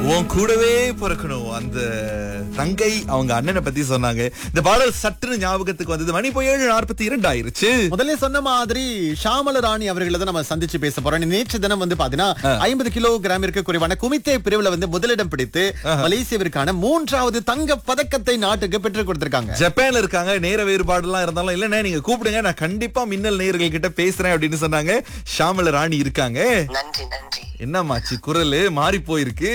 உன் கூடவே பிறக்கணும் அந்த தங்கை அவங்க அண்ணனை பத்தி சொன்னாங்க இந்த பாடல் சட்டுன்னு ஞாபகத்துக்கு வந்தது மணி இப்போ ஏழு நாற்பத்தி இரண்டு ஆயிருச்சு முதல்ல சொன்ன மாதிரி ஷாமல ராணி அவர்களை தான் நம்ம சந்திச்சு பேச போறோம் நேற்று தினம் வந்து பாத்தீங்கன்னா ஐம்பது கிலோ கிராமிற்கு குறைவான குமித்தே பிரிவுல வந்து முதலிடம் பிடித்து மலேசியாவிற்கான மூன்றாவது தங்க பதக்கத்தை நாட்டுக்கு பெற்றுக் கொடுத்திருக்காங்க ஜப்பான்ல இருக்காங்க நேர வேறுபாடு எல்லாம் இருந்தாலும் இல்லண்ணே நீங்க கூப்பிடுங்க நான் கண்டிப்பா மின்னல் நேயர்கள் கிட்ட பேசுறேன் அப்படின்னு சொன்னாங்க ஷாமல ராணி இருக்காங்க நன்றி நன்றி என்னமாச்சு குரல் மாறி போயிருக்கு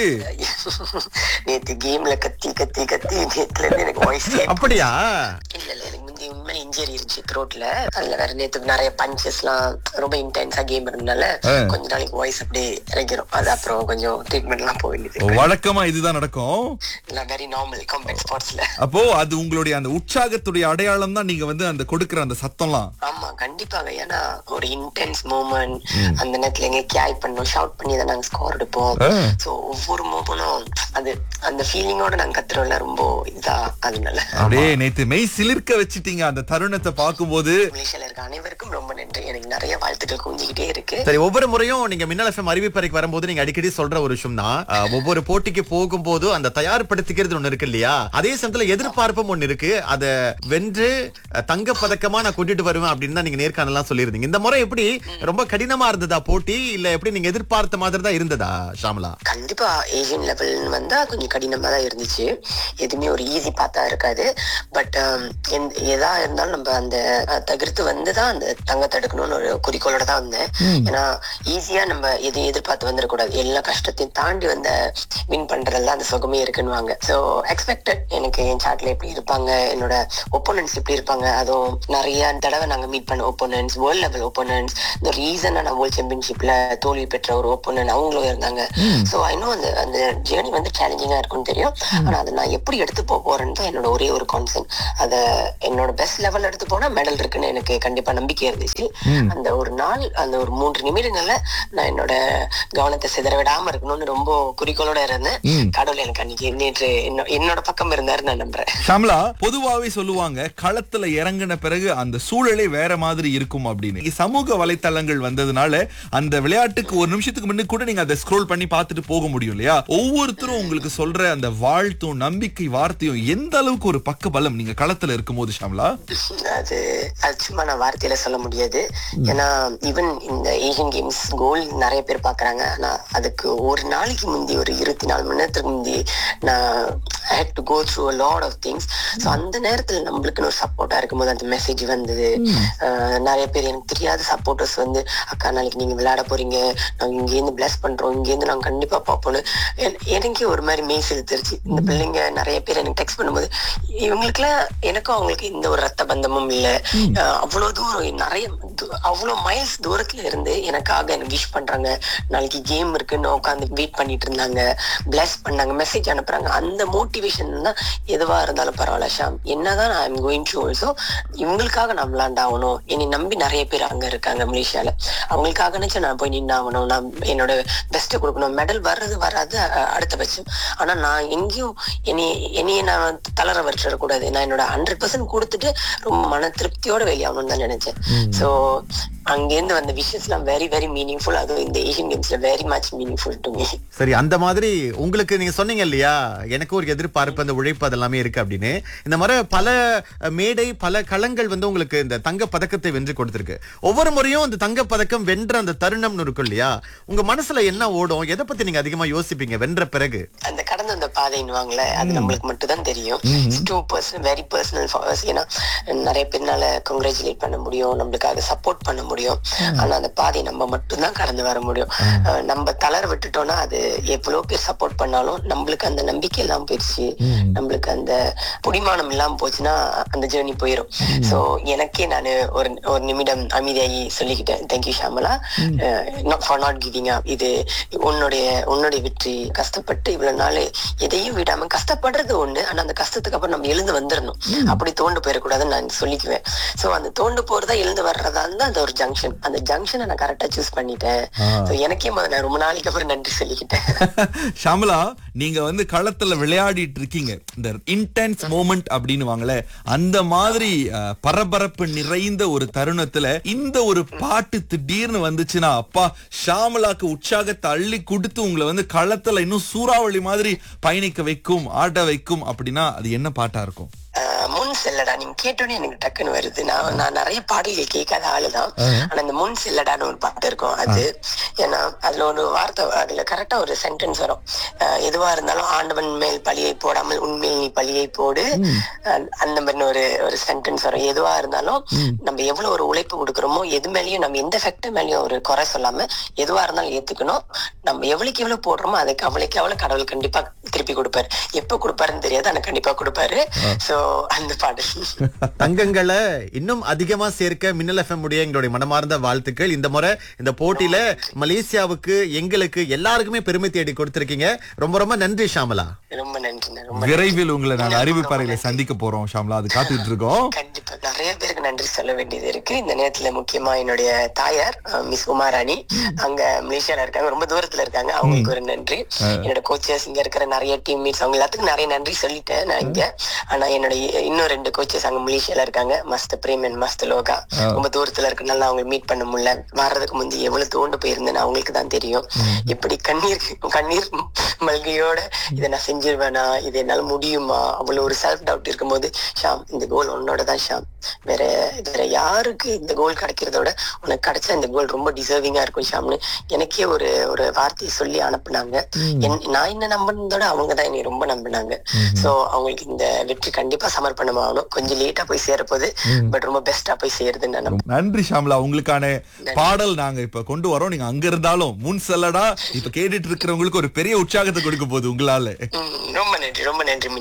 நேத்து கேம்ல கத்தி கத்தி கத்தி நேத்துல இருந்து எனக்கு வாய்ஸ் அப்படியா இல்ல இல்ல எனக்கு முந்தி உண்மை இன்ஜரி இருந்துச்சு த்ரோட்ல அதுல வேற நேத்து நிறைய பஞ்சஸ் எல்லாம் ரொம்ப இன்டென்ஸா கேம் இருந்தனால கொஞ்ச நாளைக்கு வாய்ஸ் அப்படியே இறங்கிரும் அது அப்புறம் கொஞ்சம் ட்ரீட்மெண்ட் எல்லாம் போக வேண்டியது வழக்கமா இதுதான் நடக்கும் இல்ல வெரி நார்மல் காம்பேட் ஸ்போர்ட்ஸ்ல அப்போ அது உங்களுடைய அந்த உற்சாகத்துடைய அடையாளம் தான் நீங்க வந்து அந்த கொடுக்கிற அந்த சத்தம்லாம் ஆமா கண்டிப்பாக ஏன்னா ஒரு இன்டென்ஸ் மூமெண்ட் அந்த நேரத்துல எங்க கேய் பண்ணோம் ஷவுட் பண்ணி தான் நாங்க ஸ்கோர் எடுப்போம் ஆ. சோ ஒவ்வொரு மூமெண்ட்டும் அது அந்த ஃபீலிங்கோட நாங்க கத்துறோம்ல ரொம்ப இதா அதனால அப்படியே நேத்து மெய் சிலிர்க்க வச்சிட்டீங்க அந்த தருணத்தை பார்க்கும்போது மலேசியால இருக்க அனைவருக்கும் ரொம்ப நன்றி எனக்கு நிறைய வாழ்த்துக்கள் குஞ்சிக்கிட்டே இருக்கு சரி ஒவ்வொரு முறையும் நீங்க மின்னல் எஃப்எம் அறிவிப்பறைக்கு வரும்போது நீங்க அடிக்கடி சொல்ற ஒரு விஷயம் தான் அஹ், ஒவ்வொரு போட்டிக்கு போகும்போது அந்த தயார்படுத்திக்கிறது ஒண்ணு இருக்கு இல்லையா அதே சமயத்துல எதிர்பார்ப்பும் ஒண்ணு இருக்கு அத வென்று அஹ், தங்க பதக்கமா நான் கொண்டுட்டு வருவேன் அப்படின்னு தான் நீங்க நேர்காணலாம் சொல்லியிருந்தீங்க இந்த முறை எப்படி ரொம்ப கடினமா இருந்ததா போட்டி இல்ல எப்படி நீங்க எதிர்பார்த்த மாதிரி தான் இருந்ததா ஷாமலா கண்டிப்பா ஏசியன் லெவல்னு வந்தா கொஞ்சம் கடினமா தான் இருந்துச்சு எதுவுமே ஒரு ஈஸி பார்த்தா இருக்காது பட் எதா இருந்தாலும் நம்ம அந்த அஹ், தவிர்த்து வந்து தான் அந்த தங்கத்தை எடுக்கணும்னு ஒரு குறிக்கோளோட தான் வந்தேன் ஏன்னா ஈஸியா நம்ம எதையும் எதிர்பார்த்து வந்துடக்கூடாது எல்லா கஷ்டத்தையும் தாண்டி வந்த வின் பண்றதுல அந்த சுகமே இருக்குன்னுவாங்க ஸோ எக்ஸ்பெக்டட் எனக்கு என் சாட்ல எப்படி இருப்பாங்க என்னோட ஒப்போனன்ஸ் எப்படி இருப்பாங்க அதுவும் நிறைய தடவை நாங்க மீட் பண்ண ஒப்போனன்ஸ் வேர்ல்ட் லெவல் ஒப்போனன்ஸ் இந்த ரீசனா நான் வேர்ல்ட் சாம்பியன்ஷிப்ல தோல்வி பெற்ற ஒரு ஒப்போனன் அவங்களும் இருந்தாங்க சோ ஐ நோ அந்த அந்த ஜேர்னி வந்து சேலஞ்சிங்கா இருக்கும்னு தெரியும் ஆனா அதை நான் எப்படி எடுத்து போக போறேன்னு தான் என்னோட ஒரே ஒரு கான்சென்ட் அத என்னோட பெஸ்ட் லெவல் எடுத்து போனா மெடல் இருக்குன்னு எனக்கு கண்டிப்பா நம்பிக்கை இருந்துச்சு அந்த ஒரு நாள் அந்த ஒரு மூன்று நிமிடங்கள்ல நான் என்னோட கவனத்தை சிதற விடாம இருக்கணும்னு ரொம்ப குறிக்கோளோட இருந்தேன் கடவுள் எனக்கு அன்னைக்கு நேற்று என்னோ- என்னோட பக்கம் இருந்தாரு நான் நம்புறேன் ஷாம்லா பொதுவாவே சொல்லுவாங்க களத்துல இறங்கின பிறகு அந்த சூழலே வேற மாதிரி இருக்கும் அப்படின்னு இங்க சமூக வலைத்தளங்கள் வந்ததுனால அந்த விளையாட்டுக்கு ஒரு நிமிஷத்துக்கு முன்ன கூட நீங்க அதை ஸ்க்ரோல் பண்ணி பார்த்துட்டு போக முடியும் இல்லையா ஒவ்வொருத்தரும் உங்களுக்கு சொல்ற அந்த வாழ்த்தும் நம்பிக்கை வார்த்தையும் எந்த அளவுக்கு ஒரு பக்க பலம் நீங்க களத்துல இருக்கும்போது ஷாம்லா அது அது சும்மா நான் வார்த்தையில சொல்ல முடியாது ஏன்னா ஈவன் இந்த ஏசியன் கேம்ஸ் கோல் நிறைய பேர் பாக்குறாங்க ஆனா அதுக்கு ஒரு நாளைக்கு முந்தி ஒரு இருபத்தி நாலு மணி நேரத்துக்கு முந்தி நான் had to go through lot of things so அந்த நேரத்துல நம்மளுக்குன்னு ஒரு சப்போர்ட்டா இருக்கும்போது அந்த மெசேஜ் வந்தது அஹ் நிறைய பேர் எனக்கு தெரியாத சப்போர்ட்டர்ஸ் வந்து அக்கா நாளைக்கு நீங்க விளையாட போறீங்க நாங்க இங்க இருந்து பிளஸ் பண்றோம் இங்க இருந்து நாங்க கண்டிப்பா பார்ப்போம்னு என்- எனக்கே ஒரு மாதிரி மெய் செலுத்திருச்சு இந்த பிள்ளைங்க நிறைய பேர் எனக்கு டெக்ஸ்ட் பண்ணும்போது இவங்களுக்குலாம் எனக்கும் அவங்களுக்கு எந்த ஒரு ரத்த பந்தமும் இல்ல அஹ் அவ்வளவு தூரம் நிறைய து- அவ்வளவு மைல்ஸ் தூரத்துல இருந்து எனக்காக எனக்கு விஷ் பண்றாங்க நாளைக்கு கேம் இருக்குன்னு உட்காந்து வெயிட் பண்ணிட்டு இருந்தாங்க பிளஸ் பண்ணாங்க மெசேஜ் அனுப்புறாங்க அந்த மோட்டிவேஷன் தான் எதுவா இருந்தாலும் பரவாயில்ல ஷாம் என்னதான் நான் கோயிங் டு ஆல்சோ இவங்களுக்காக நான் விளாண்டாகணும் என்னை நம்பி நிறைய பேர் அங்க இருக்காங்க மலேசியால அவங்களுக்காக நினைச்சு நான் போய் நின்னாகணும் நான் என்னோட பெஸ்ட்டை கொடுக்கணும் மெடல் வர்றது வராது அஹ், அடுத்த பட்சம் ஆனா நான் எங்கேயும் என்னை என்னைய நான் தளர வச்சிடக்கூடாது நான் என்னோட ஹண்ட்ரட் பர்சன்ட் கொடுத்துட்டு ரொம்ப மன திருப்தியோட வெளியாகணும்னு தான் நினைச்சேன் சோ அங்கேருந்து வந்த விஷயஸ் எல்லாம் வெரி வெரி மீனிங்ஃபுல் அதுவும் இந்த ஏசியன் கேம்ஸ்ல very much meaningful to me சரி அந்த மாதிரி உங்களுக்கு நீங்க சொன்னீங்க இல்லையா எனக்கு ஒரு எதிர்பார்ப்பு அந்த உழைப்பு அதெல்லாமே இருக்கு அப்படின்னு இந்த மாதிரி பல அஹ், மேடை பல களங்கள் வந்து உங்களுக்கு இந்த தங்க பதக்கத்தை வென்று கொடுத்திருக்கு ஒவ்வொரு முறையும் அந்த தங்க பதக்கம் வென்ற அந்த தருணம்னு இருக்கும் இல்லையா உங்க மனசுல என்ன ஓடும் எதை பத்தி நீங்க அதிகமா யோசிப்பீங்க வென்ற பிறகு அந்த கடந்து வந்த பாதைன்னுவாங்களே அது நம்மளுக்கு மட்டும் தான் தெரியும் to person very personal for ஏன்னா நிறைய பேர்னால கங்க்ராச்சுலேட் பண்ண முடியும் நம்மளுக்காக சப்போர்ட் பண்ண முடியும் ஆனா அந்த பாதையை நம்ம மட்டும் தான் கடந்து வர முடியும் அஹ் நம்ம தளர விட்டுட்டோம்னா அது எவ்வளவு பேர் சப்போர்ட் பண்ணாலும் நம்மளுக்கு அந்த நம்பிக்கை இல்லாம போயிடுச்சு நம்மளுக்கு அந்த புடிமானம் இல்லாம போச்சுன்னா அந்த ஜேர்னி போயிடும் சோ எனக்கே நான் ஒரு ஒரு நிமிடம் அமைதியாகி சொல்லிக்கிட்டேன் thank you Shamala not for not giving up இது உன்னுடைய உன்னுடைய வெற்றி கஷ்டப்பட்டு இவ்வளவு நாள் எதையும் விடாம கஷ்டப்படுறது ஒண்ணு ஆனா அந்த கஷ்டத்துக்கு அப்புறம் நம்ம எழுந்து வந்துடணும் அப்படி தோண்டு போயிடக்கூடாதுன்னு நான் சொல்லிக்குவேன் சோ அந்த தோண்டு போறதா எழுந்து வர்றதா இருந்தா அந்த ஒரு ஜங்ஷன் அந்த ஜங்ஷனை நான் கரெக்டா சூஸ் பண்ணிட்டேன் So எனக்கே முதல்ல நான் ரொம்ப நாளைக்கு அப்புறம் நன்றி சொல்லிக்கிட்டேன் ஷாமலா நீங்க வந்து களத்துல விளையாடிட்டு இருக்கீங்க இந்த இன்டென்ஸ் மோமெண்ட் அப்படின்னு வாங்களே அந்த மாதிரி அஹ், பரபரப்பு நிறைந்த ஒரு தருணத்துல இந்த ஒரு பாட்டு திடீர்னு வந்துச்சுன்னா அப்பா ஷாமலாக்கு உற்சாகத்தை அள்ளி கொடுத்து உங்களை வந்து களத்துல இன்னும் சூறாவளி மாதிரி பயணிக்க வைக்கும் ஆட வைக்கும் அப்படின்னா அது என்ன பாட்டா இருக்கும் ஆஹ் முன் செல்லடா நீங்க கேட்டோன்னே எனக்கு டக்குன்னு வருது நான் நான் நிறைய பாடல்கள் கேட்காத ஆளுதான் ஆனா இந்த முன் செல்லடான்னு ஒரு பாட்டு இருக்கும் அது ஏன்னா அதுல ஒரு வார்த்தை அதுல கரெக்டா ஒரு சென்டென்ஸ் வரும் ஆஹ் எதுவா இருந்தாலும் ஆண்டவன் மேல் பழியை போடாமல் உண்மையில் நீ பழியை போடு அஹ் அந்த மாதிரி ஒரு ஒரு சென்டென்ஸ் வரும் எதுவா இருந்தாலும் நம்ம எவ்வளவு ஒரு உழைப்பு கொடுக்குறோமோ எது மேலயும் நம்ம எந்த ஃபேக்டர் மேலயும் ஒரு குறை சொல்லாம எதுவா இருந்தாலும் ஏத்துக்கணும் நம்ம எவ்வளவுக்கு எவ்வளவு போடுறோமோ அதுக்கு அவ்வளவுக்கு எவ்வளவு கடவுள் கண்டிப்பா திருப்பி கொடுப்பாரு எப்ப கொடுப்பாருன்னு தெரியாது ஆனா கண்டிப்பா கொடுப்பாரு சோ அந்த பாடல் தங்கங்களை இன்னும் அதிகமா சேர்க்க மின்னல் எஃப்எம் உடைய எங்களுடைய மனமார்ந்த வாழ்த்துக்கள் இந்த முறை இந்த போட்டியில மலேசியாவுக்கு எங்களுக்கு எல்லாருக்குமே பெருமை தேடி கொடுத்திருக்கீங்க ரொம்ப ரொம்ப நன்றி ஷாமலா ரொம்ப நன்றிண்ணா ரொம்ப விரைவில் உங்களை நாங்க அறிவிப்பறையில சந்திக்க போறோம் ஷாம்லா அது காத்துட்டு இருக்கோம் கண்டிப்பா நிறைய பேருக்கு நன்றி சொல்ல வேண்டியது இருக்கு இந்த நேரத்துல முக்கியமா என்னுடைய தாயார் அஹ், மிஸ் உமாராணி அங்க மலேசியால இருக்காங்க ரொம்ப தூரத்துல இருக்காங்க அவங்களுக்கு ஒரு நன்றி என்னோட கோச்சஸ் இங்க இருக்கிற நிறைய டீம் மீட்ஸ் அவங்க எல்லாத்துக்கும் நிறைய நன்றி சொல்லிட்டேன் நான் இங்க ஆனா என்னுடைய இன்னும் ரெண்டு கோச்சஸ் அங்க மலேசியால இருக்காங்க மஸ்த பிரேம் அண்ட் மஸ்த லோகா ரொம்ப தூரத்துல இருக்கனால அவங்க மீட் பண்ண முடியல வர்றதுக்கு முந்தி எவ்வளவு தோண்டு போயிருந்தேன்னு அவங்களுக்கு தான் தெரியும் எப்படி கண்ணீர் கண்ணீர் மல்கையோட இதை நான் செஞ்சிருவேனா இது என்னால முடியுமா அவ்வளவு ஒரு செல்ஃப் டவுட் இருக்கும்போது ஷாம் இந்த கோல் உன்னோட தான் ஷாம் வேற வேற யாருக்கு இந்த கோல் கிடைக்கிறதோட உனக்கு கிடைச்சா இந்த கோல் ரொம்ப டிசர்விங்கா இருக்கும் ஷாம்னு எனக்கே ஒரு ஒரு வார்த்தையை சொல்லி அனுப்புனாங்க என்- நான் என்ன நம்பினதோட அவங்க தான் என்னை ரொம்ப நம்பினாங்க சோ அவங்களுக்கு இந்த வெற்றி கண்டிப்பா சமர்ப்பணம் ஆகணும் கொஞ்சம் லேட்டா போய் சேரப்போகுது பட் ரொம்ப பெஸ்டா போய் சேருதுன்னு நான் நம்புறேன். நன்றி ஷாம்லா உங்களுக்கான பாடல் நாங்க இப்ப கொண்டு வரோம் நீங்க அங்க இருந்தாலும் முன் செல்லடா இப்ப கேட்டுட்டு இருக்கிறவங்களுக்கு ஒரு பெரிய உற்சாகத்தை கொடுக்க போகுது உங்களால ம், ரொம்ப நன்றி ரொம்ப நன்றி